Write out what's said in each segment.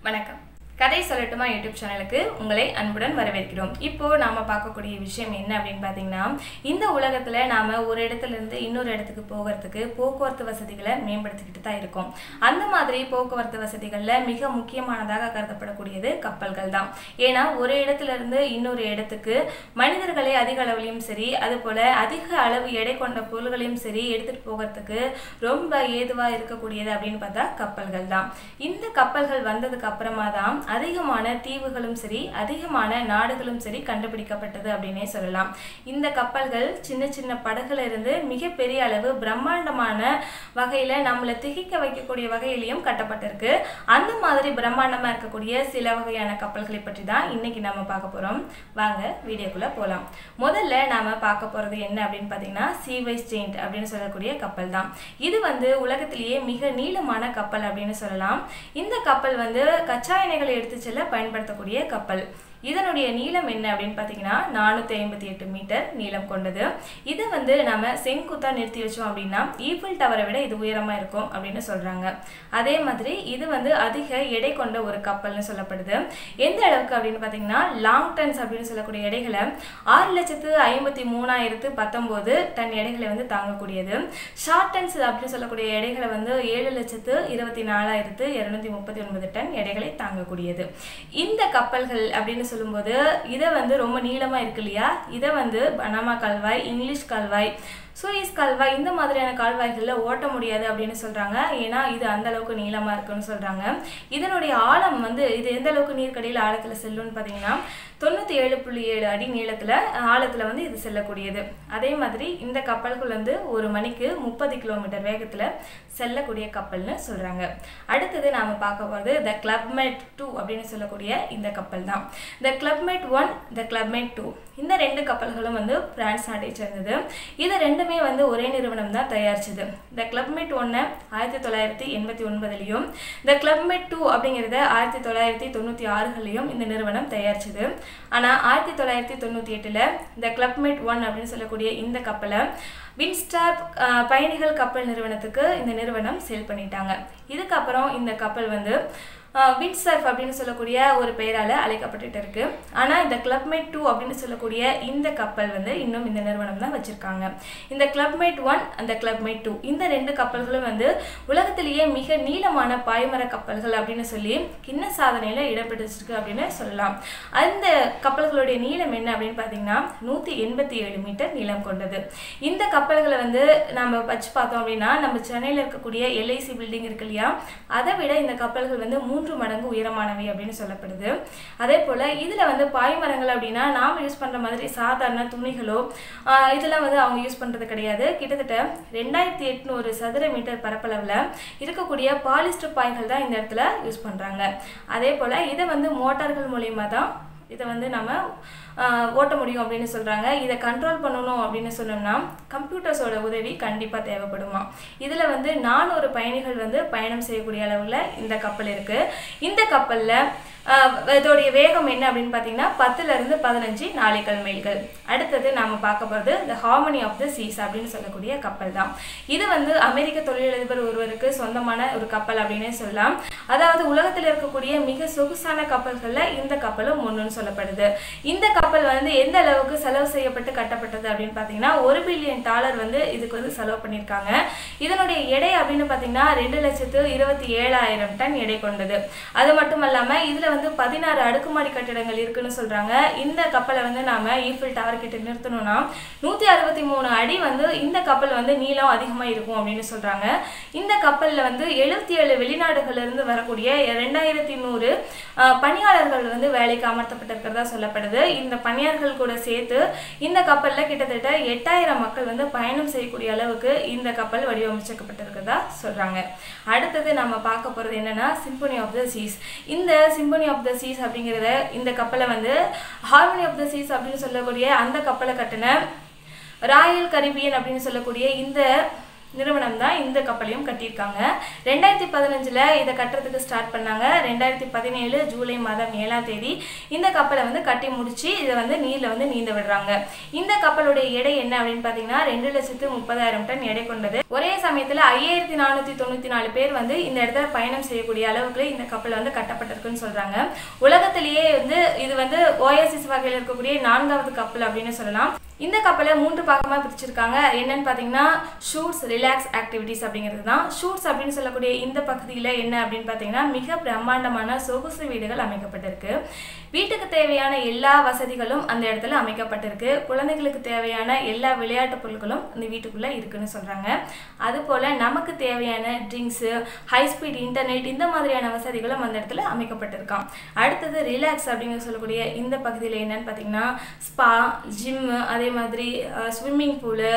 வணக்கம் கதை சொல்லட்டுமா யூடியூப் சேனலுக்கு உங்களை அன்புடன் வரவேற்கிறோம் இப்போ நாம பார்க்கக்கூடிய விஷயம் என்ன அப்படின்னு பார்த்தீங்கன்னா இந்த உலகத்துல நாம ஒரு இடத்துல இருந்து இன்னொரு இடத்துக்கு போகிறதுக்கு போக்குவரத்து வசதிகளை மேம்படுத்திக்கிட்டு தான் இருக்கோம் அந்த மாதிரி போக்குவரத்து வசதிகள்ல மிக முக்கியமானதாக கருதப்படக்கூடியது கப்பல்கள் தான் ஏன்னா ஒரு இடத்துல இருந்து இன்னொரு இடத்துக்கு மனிதர்களை அதிக அளவுலையும் சரி அது போல அதிக அளவு எடை கொண்ட பொருள்களையும் சரி எடுத்துட்டு போகிறதுக்கு ரொம்ப ஏதுவா இருக்கக்கூடியது அப்படின்னு பார்த்தா கப்பல்கள் தான் இந்த கப்பல்கள் வந்ததுக்கு அப்புறமா தான் அதிகமான தீவுகளும் சரி அதிகமான நாடுகளும் சரி கண்டுபிடிக்கப்பட்டது அப்படின்னே சொல்லலாம் இந்த கப்பல்கள் சின்ன சின்ன படகுல இருந்து மிகப்பெரிய அளவு பிரம்மாண்டமான வகையில நம்மளை திகைக்க வைக்கக்கூடிய வகையிலையும் கட்டப்பட்டிருக்கு அந்த மாதிரி பிரம்மாண்டமா இருக்கக்கூடிய சில வகையான கப்பல்களை பற்றி தான் இன்னைக்கு நாம பார்க்க போறோம் வாங்க வீடியோக்குள்ள போலாம் முதல்ல நாம பார்க்க போறது என்ன அப்படின்னு பார்த்தீங்கன்னா சீவைஸ் ஜெயிண்ட் அப்படின்னு சொல்லக்கூடிய கப்பல் தான் இது வந்து உலகத்திலேயே மிக நீளமான கப்பல் அப்படின்னு சொல்லலாம் இந்த கப்பல் வந்து கச்சா எண்ணெய்களை எடுத்து செல்ல பயன்படுத்தக்கூடிய கப்பல் இதனுடைய நீளம் என்ன அப்படின்னு பார்த்தீங்கன்னா நானூற்றி ஐம்பத்தி எட்டு மீட்டர் நீளம் கொண்டது இதை வந்து நம்ம செங்குத்தாக நிறுத்தி வச்சோம் அப்படின்னா ஈஃபில் டவரை விட இது உயரமாக இருக்கும் அப்படின்னு சொல்கிறாங்க அதே மாதிரி இது வந்து அதிக எடை கொண்ட ஒரு கப்பல்னு சொல்லப்படுது எந்த அளவுக்கு அப்படின்னு பார்த்தீங்கன்னா லாங் டன்ஸ் அப்படின்னு சொல்லக்கூடிய எடைகளை ஆறு லட்சத்து ஐம்பத்தி மூணாயிரத்து பத்தொம்போது டன் எடைகளை வந்து தாங்கக்கூடியது ஷார்ட் டன்ஸ் அப்படின்னு சொல்லக்கூடிய எடைகளை வந்து ஏழு லட்சத்து இருபத்தி நாலாயிரத்து இரநூத்தி முப்பத்தி ஒன்பது டன் எடைகளை தாங்கக்கூடியது இந்த கப்பல்கள் அப்படின்னு சொல்லும்போது இதை வந்து ரொம்ப நீளமாக இருக்கு இல்லையா இதை வந்து பனாமா கால்வாய் இங்கிலீஷ் கால்வாய் சூயிஸ் கால்வாய் இந்த மாதிரியான கால்வாய்களில் ஓட்ட முடியாது அப்படின்னு சொல்கிறாங்க ஏன்னா இது அந்த அளவுக்கு நீளமாக இருக்குன்னு சொல்கிறாங்க இதனுடைய ஆழம் வந்து இது எந்த அளவுக்கு நீர்க்கடியில் ஆழத்தில் செல்லும்னு பார்த்தீங்கன்னா தொண்ணூற்றி ஏழு புள்ளி ஏழு அடி நீளத்தில் ஆழத்தில் வந்து இது செல்லக்கூடியது அதே மாதிரி இந்த கப்பல்கள் வந்து ஒரு மணிக்கு முப்பது கிலோமீட்டர் வேகத்தில் செல்லக்கூடிய கப்பல்னு சொல்கிறாங்க அடுத்தது நாம் பார்க்க போகிறது த கிளப்மேட் டூ அப்படின்னு சொல்லக்கூடிய இந்த கப்பல் தான் த கிளப்மேட் ஒன் த கிளப்மேட் டூ இந்த ரெண்டு கப்பல்களும் வந்து பிரான்ஸ் நாட்டை சேர்ந்தது இது ரெண்டுமே வந்து ஒரே நிறுவனம் தான் தயாரிச்சது த கிளப்மேட் ஒன்னை ஆயிரத்தி தொள்ளாயிரத்தி எண்பத்தி ஒன்பதுலையும் த கிளப்மேட் டூ அப்படிங்கிறத ஆயிரத்தி தொள்ளாயிரத்தி தொண்ணூற்றி ஆறுகளையும் இந்த நிறுவனம் தயாரிச்சது ஆனால் ஆயிரத்தி தொள்ளாயிரத்தி தொண்ணூற்றி எட்டில் த கிளப்மேட் ஒன் அப்படின்னு சொல்லக்கூடிய இந்த கப்பலை வின்ஸ்டார் பயணிகள் கப்பல் நிறுவனத்துக்கு இந்த நிறுவனம் சேல் பண்ணிட்டாங்க இதுக்கப்புறம் இந்த கப்பல் வந்து விண்ட் சர்ஃப் அப்படின்னு சொல்லக்கூடிய ஒரு பெயரால் அழைக்கப்பட்டுட்டு இருக்கு ஆனால் இந்த கிளப்மேட் டூ அப்படின்னு சொல்லக்கூடிய இந்த கப்பல் வந்து இன்னும் இந்த நிறுவனம் தான் வச்சுருக்காங்க இந்த கிளப்மேட் ஒன் அந்த கிளப்மேட் டூ இந்த ரெண்டு கப்பல்களும் வந்து உலகத்திலேயே மிக நீளமான பாய்மர கப்பல்கள் அப்படின்னு சொல்லி கிண்ண சாதனையில் இடம்பெற்றிருக்கு அப்படின்னு சொல்லலாம் அந்த கப்பல்களுடைய நீளம் என்ன அப்படின்னு பார்த்தீங்கன்னா நூற்றி எண்பத்தி ஏழு மீட்டர் நீளம் கொண்டது இந்த கப்பல்களை வந்து நம்ம வச்சு பார்த்தோம் அப்படின்னா நம்ம சென்னையில் இருக்கக்கூடிய எல்ஐசி பில்டிங் இருக்கு இல்லையா அதை விட இந்த கப்பல்கள் வந்து மூன்று மடங்கு உயரமானவை அப்படின்னு சொல்லப்படுது அதே போல் இதில் வந்து பாய்மரங்கள் அப்படின்னா நாம் யூஸ் பண்ணுற மாதிரி சாதாரண துணிகளோ இதெல்லாம் வந்து அவங்க யூஸ் பண்ணுறது கிடையாது கிட்டத்தட்ட ரெண்டாயிரத்தி எட்நூறு சதுர மீட்டர் பரப்பளவில் இருக்கக்கூடிய பாலிஸ்டர் பாய்கள் தான் இந்த இடத்துல யூஸ் பண்ணுறாங்க அதே போல் இதை வந்து மோட்டார்கள் மூலயமா தான் இதை வந்து நம்ம ஓட்ட முடியும் அப்படின்னு சொல்கிறாங்க இதை கண்ட்ரோல் பண்ணணும் அப்படின்னு சொன்னோம்னா கம்ப்யூட்டர்ஸோட உதவி கண்டிப்பாக தேவைப்படுமா இதில் வந்து நானூறு பயணிகள் வந்து பயணம் செய்யக்கூடிய அளவில் இந்த கப்பல் இருக்குது இந்த கப்பலில் இதோடைய வேகம் என்ன அப்படின்னு பார்த்தீங்கன்னா பத்துலேருந்து பதினஞ்சு நாளைக்கல் மைல்கள் அடுத்தது நாம் பார்க்க போகிறது the harmony of the seas அப்படின்னு சொல்லக்கூடிய கப்பல் தான் இது வந்து அமெரிக்க தொழிலதிபர் ஒருவருக்கு சொந்தமான ஒரு கப்பல் அப்படின்னே சொல்லலாம் அதாவது உலகத்தில் இருக்கக்கூடிய மிக சொகுசான கப்பல்களில் இந்த கப்பலும் ஒன்றுன்னு சொல்லப்படுது இந்த கப்பல் வந்து எந்த அளவுக்கு செலவு செய்யப்பட்டு கட்டப்பட்டது அப்படின்னு பார்த்தீங்கன்னா ஒரு பில்லியன் டாலர் வந்து இதுக்கு வந்து செலவு பண்ணியிருக்காங்க இதனுடைய எடை அப்படின்னு பார்த்தீங்கன்னா ரெண்டு லட்சத்து இருபத்தி ஏழாயிரம் டன் எடை கொண்டது அது மட்டும் இல்லாமல் இதில் வந்து பதினாறு அடுக்குமாடி கட்டிடங்கள் இருக்குன்னு சொல்கிறாங்க இந்த கப்பலை வந்து நாம் ஈஃபில் டவர் கிட்ட நிறுத்தணும்னா நூற்றி அறுபத்தி மூணு அடி வந்து இந்த கப்பல் வந்து நீளம் அதிகமாக இருக்கும் அப்படின்னு சொல்கிறாங்க இந்த கப்பலில் வந்து எழுபத்தி ஏழு வெளிநாடுகளிலிருந்து வரக்கூடிய ரெண்டாயிரத்தி நூறு பணியாளர்கள் வந்து வேலைக்கு அமர்த்தப்பட்டிருக்கிறதா சொல்லப்படுது இந்த பணியாளர்கள் கூட சேர்த்து இந்த கப்பலில் கிட்டத்தட்ட எட்டாயிரம் மக்கள் வந்து பயணம் செய்யக்கூடிய அளவுக்கு இந்த கப்பல் வடிவமைச்சிருக்கப்பட்டிருக்கிறதா சொல்கிறாங்க அடுத்தது நம்ம பார்க்க போகிறது என்னென்னா சிம்பனி ஆஃப் த சீஸ் இந்த சிம்பனி ஆஃப் த சீஸ் அப்படிங்கிறத இந்த கப்பலை வந்து ஹார்மனி ஆஃப் த சீஸ் அப்படின்னு சொல்லக்கூடிய அந்த கப்பலை கட்டின ராயல் கரிபியன் அப்படின்னு சொல்லக்கூடிய இந்த நிறுவனம் தான் இந்த கப்பலையும் கட்டியிருக்காங்க ரெண்டாயிரத்தி பதினஞ்சில் இதை கட்டுறதுக்கு ஸ்டார்ட் பண்ணாங்க ரெண்டாயிரத்தி பதினேழு ஜூலை மாதம் ஏழாம் தேதி இந்த கப்பலை வந்து கட்டி முடிச்சு இதை வந்து நீரில் வந்து நீந்த விடுறாங்க இந்த கப்பலுடைய எடை என்ன அப்படின்னு பார்த்தீங்கன்னா ரெண்டு லட்சத்து முப்பதாயிரம் டன் எடை கொண்டது ஒரே சமயத்தில் ஐயாயிரத்தி நானூற்றி தொண்ணூற்றி நாலு பேர் வந்து இந்த இடத்துல பயணம் செய்யக்கூடிய அளவுக்கு இந்த கப்பல் வந்து கட்டப்பட்டிருக்குன்னு சொல்கிறாங்க உலகத்திலேயே வந்து இது வந்து ஓஎஸ்எஸ் வகையில் இருக்கக்கூடிய நான்காவது கப்பல் அப்படின்னு சொல்லலாம் இந்த கப்பலை மூன்று பாகமாக பிரிச்சிருக்காங்க என்னன்னு பார்த்தீங்கன்னா ஷூட்ஸ் ரிலாக்ஸ் ஆக்டிவிட்டீஸ் அப்படிங்கிறது தான் ஷூட்ஸ் அப்படின்னு சொல்லக்கூடிய இந்த பகுதியில் என்ன அப்படின்னு பார்த்தீங்கன்னா மிக பிரம்மாண்டமான சொகுசு வீடுகள் அமைக்கப்பட்டிருக்கு வீட்டுக்கு தேவையான எல்லா வசதிகளும் அந்த இடத்துல அமைக்கப்பட்டிருக்கு குழந்தைகளுக்கு தேவையான எல்லா விளையாட்டு பொருட்களும் இந்த வீட்டுக்குள்ளே இருக்குன்னு சொல்கிறாங்க அதுபோல் நமக்கு தேவையான ட்ரிங்க்ஸு ஹை ஸ்பீட் இன்டர்நெட் இந்த மாதிரியான வசதிகளும் அந்த இடத்துல அமைக்கப்பட்டிருக்காம் அடுத்தது ரிலாக்ஸ் அப்படிங்கிற சொல்லக்கூடிய இந்த பகுதியில் என்னன்னு பார்த்தீங்கன்னா ஸ்பா ஜிம்மு அதே மாதிரி ஸ்விம்மிங் பூலு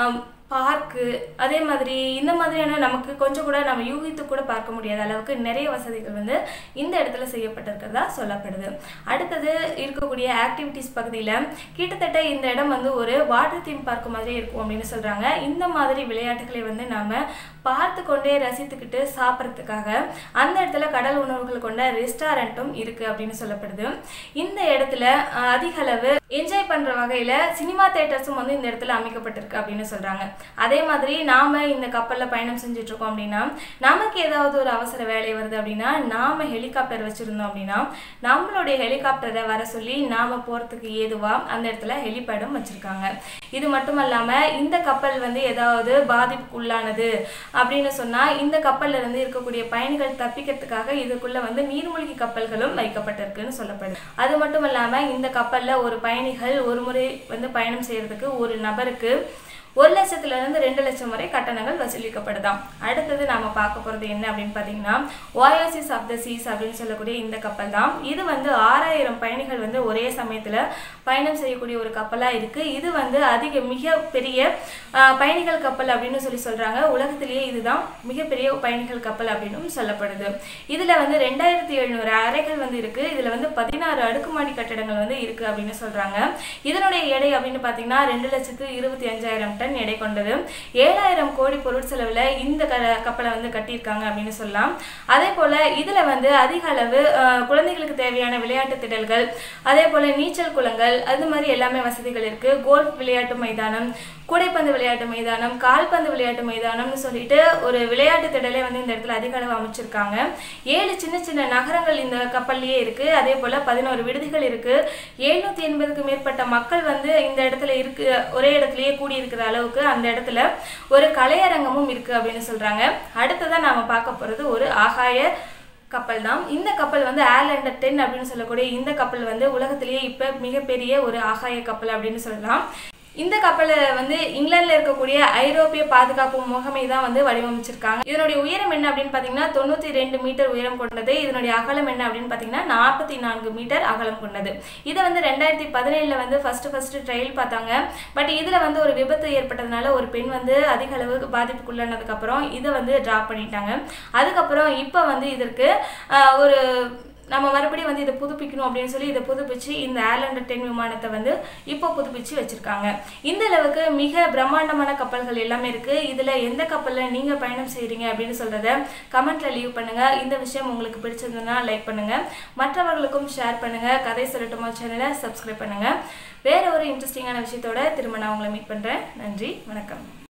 பார்க்கு அதே மாதிரி இந்த மாதிரியான நமக்கு கொஞ்சம் கூட நம்ம யூகித்து கூட பார்க்க முடியாத அளவுக்கு நிறைய வசதிகள் வந்து இந்த இடத்துல செய்யப்பட்டிருக்கிறதா சொல்லப்படுது அடுத்தது இருக்கக்கூடிய ஆக்டிவிட்டீஸ் பகுதியில் கிட்டத்தட்ட இந்த இடம் வந்து ஒரு வாட்டர் தீம் பார்க் மாதிரி இருக்கும் அப்படின்னு சொல்கிறாங்க இந்த மாதிரி விளையாட்டுகளை வந்து நாம் பார்த்து கொண்டே ரசித்துக்கிட்டு சாப்பிட்றதுக்காக அந்த இடத்துல கடல் உணவுகள் கொண்ட ரெஸ்டாரண்ட்டும் இருக்குது அப்படின்னு சொல்லப்படுது இந்த இடத்துல அஹ், அதிக அளவு என்ஜாய் பண்ணுற வகையில் சினிமா தேட்டர்ஸும் வந்து இந்த இடத்துல அமைக்கப்பட்டிருக்கு அப்படின்னு சொல்கிறாங்க அதே மாதிரி நாம் இந்த கப்பலில் பயணம் செஞ்சுட்டு இருக்கோம் அப்படின்னா நமக்கு ஏதாவது ஒரு அவசர வேலை வருது அப்படின்னா நாம் ஹெலிகாப்டர் வச்சுருந்தோம் அப்படின்னா நம்மளுடைய ஹெலிகாப்டரை வர சொல்லி நாம் போகிறதுக்கு ஏதுவாக அந்த இடத்துல ஹெலிபேடும் வச்சுருக்காங்க இது மட்டும் இல்லாமல் இந்த கப்பல் வந்து ஏதாவது பாதிப்புக்குள்ளானது அப்படின்னு சொன்னால் இந்த கப்பல்ல இருந்து இருக்கக்கூடிய பயணிகள் தப்பிக்கிறதுக்காக இதுக்குள்ள வந்து நீர்மூழ்கி கப்பல்களும் வைக்கப்பட்டிருக்குன்னு சொல்லப்படுது அது மட்டும் இல்லாமல் இந்த கப்பலில் ஒரு பயணிகள் ஒரு முறை வந்து பயணம் செய்யறதுக்கு ஒரு நபருக்கு ஒரு லட்சத்துல இருந்து ரெண்டு லட்சம் வரை கட்டணங்கள் வசூலிக்கப்படுதாம் அடுத்தது நாம பார்க்க போறது என்ன அப்படின்னு பார்த்தீங்கன்னா ஓயாசிஸ் ஆஃப் த சீஸ் அப்படின்னு சொல்லக்கூடிய இந்த கப்பல் தான் இது வந்து ஆறாயிரம் பயணிகள் வந்து ஒரே சமயத்துல பயணம் செய்யக்கூடிய ஒரு கப்பலா இருக்கு இது வந்து அதிக மிக பெரிய ஆஹ், பயணிகள் கப்பல் அப்படின்னு சொல்லி சொல்றாங்க உலகத்திலேயே இதுதான் மிகப்பெரிய பயணிகள் கப்பல் அப்படின்னு சொல்லப்படுது இதுல வந்து ரெண்டாயிரத்தி எழுநூறு அறைகள் வந்து இருக்கு இதுல வந்து பதினாறு அடுக்குமாடி கட்டடங்கள் வந்து இருக்கு அப்படின்னு சொல்றாங்க இதனுடைய எடை அப்படின்னு பார்த்தீங்கன்னா ரெண்டு லட்சத்து இருபத்தி அஞ்சாயிரம் டன் எடை கொண்டது ஏழாயிரம் கோடி பொருட்செலவில் இந்த க கப்பலை வந்து கட்டியிருக்காங்க அப்படின்னு சொல்லலாம் அதே போல் இதில் வந்து அதிக அளவு அஹ், குழந்தைகளுக்கு தேவையான விளையாட்டு திடல்கள் அதே போல் நீச்சல் குளங்கள் அது மாதிரி எல்லாமே வசதிகள் இருக்குது கோல்ஃப் விளையாட்டு மைதானம் கூடைப்பந்து விளையாட்டு மைதானம் கால்பந்து விளையாட்டு மைதானம்னு சொல்லிட்டு ஒரு விளையாட்டு திடலே வந்து இந்த இடத்துல அதிக அளவு அமைச்சிருக்காங்க ஏழு சின்ன சின்ன நகரங்கள் இந்த கப்பல்லையே இருக்கு அதே போல பதினோரு விடுதிகள் இருக்கு எழுநூத்தி எண்பதுக்கு மேற்பட்ட மக்கள் வந்து இந்த இடத்துல இருக்கு ஒரே இடத்துலயே கூடி இருக்கிற அளவுக்கு அந்த இடத்துல ஒரு கலையரங்கமும் இருக்கு அப்படின்னு சொல்றாங்க அடுத்ததா நாம பார்க்க போறது ஒரு ஆகாய கப்பல் தான் இந்த கப்பல் வந்து ஏர்லேண்டர் டென் அப்படின்னு சொல்லக்கூடிய இந்த கப்பல் வந்து உலகத்திலேயே இப்போ மிகப்பெரிய ஒரு ஆகாய கப்பல் அப்படின்னு சொல்லலாம் இந்த கப்பலை வந்து இங்கிலாந்துல இருக்கக்கூடிய ஐரோப்பிய பாதுகாப்பு முகமை தான் வந்து வடிவமைச்சிருக்காங்க இதனுடைய உயரம் என்ன அப்படின்னு பார்த்தீங்கன்னா தொண்ணூற்றி ரெண்டு மீட்டர் உயரம் கொண்டது இதனுடைய அகலம் என்ன அப்படின்னு பார்த்தீங்கன்னா நாற்பத்தி நான்கு மீட்டர் அகலம் கொண்டது இதை வந்து ரெண்டாயிரத்தி பதினேழில் வந்து ஃபர்ஸ்ட் ஃபர்ஸ்ட் ட்ரையல் பார்த்தாங்க பட் இதில் வந்து ஒரு விபத்து ஏற்பட்டதுனால ஒரு பெண் வந்து அதிக அளவு பாதிப்புக்குள்ளானதுக்கப்புறம் இதை வந்து ட்ராப் பண்ணிட்டாங்க அதுக்கப்புறம் இப்போ வந்து இதற்கு ஆஹ், ஒரு நம்ம மறுபடியும் வந்து இதை புதுப்பிக்கணும் அப்படின்னு சொல்லி இதை புதுப்பிச்சு இந்த ஏர்லாண்டர் டென் விமானத்தை வந்து இப்போ புதுப்பிச்சு வச்சிருக்காங்க இந்த அளவுக்கு மிக பிரம்மாண்டமான கப்பல்கள் எல்லாமே இருக்கு இதுல எந்த கப்பல்ல நீங்க பயணம் செய்றீங்க அப்படின்னு சொல்றத கமெண்ட்ல லீவ் பண்ணுங்க இந்த விஷயம் உங்களுக்கு பிடிச்சிருந்ததுன்னா லைக் பண்ணுங்க மற்றவர்களுக்கும் ஷேர் பண்ணுங்க கதை சொல்லட்டுமா சேனலை சப்ஸ்கிரைப் பண்ணுங்க வேற ஒரு இன்ட்ரெஸ்டிங்கான விஷயத்தோட திரும்ப நான் உங்களை மீட் பண்றேன் நன்றி வணக்கம்